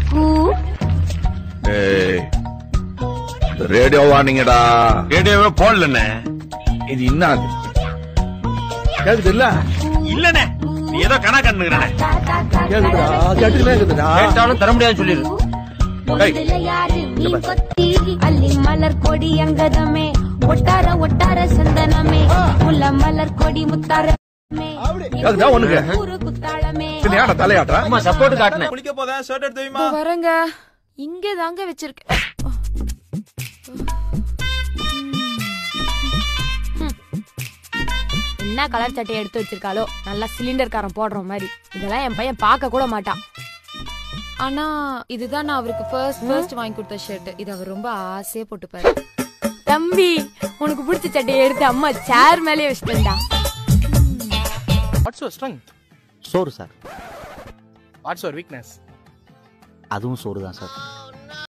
ஏய் ரேடியோ வார்னிங்கடா ரேடியோவே போடலண்ணே இது என்ன ஆகுது? கேக்குது இல்ல இல்லண்ணே நீ ஏதோ கணா கண்ணுங்கிறண்ணே கேக்குதுடா கேட்டுக்கிட்டே இருக்குதுடா கேட்டாலும் தர முடியாதுன்னு சொல்லிடு டேய், யாரு மீன் கொத்தி அள்ளி மலர் கொடி அங்கதமே ஒட்டார ஒட்டார சந்தனமே முல்ல மலர் கொடி முத்தாரமே கேக்குதா உனக்கு? ஊரு குத்தாளமே சரி, ஏன்டா தலையாட்டா அம்மா சப்போர்ட் காட்டினேன் குளிக்க போதா ஷர்ட் எடுத்து வைமா இதோ வரேங்க இங்கே தாங்க வச்சிருக்கேன் என்ன கலர் சட்டையை எடுத்து வச்சிருக்காளோ நல்லா சிலிண்டர் காரம் போடுற மாதிரி இதெல்லாம் என் பையன் பார்க்க கூட மாட்டான் ஆனா இதுதான் நான் அவருக்கு ஃபர்ஸ்ட் ஃபர்ஸ்ட் வாங்கி கொடுத்த ஷர்ட் இது அவர் ரொம்ப ஆசையா போட்டுப்பாரு தம்பி உனக்கு பிடிச்ச சட்டையை எடுத்து அம்மா சேர் மேலே வச்சிட்டேன்டா வாட்ஸ் யுவர் ஸ்ட்ரெங்க் சோறு சார் வாட்ஸ் யுவர் வீக்னஸ் அதுவும் சோறு தான் சார்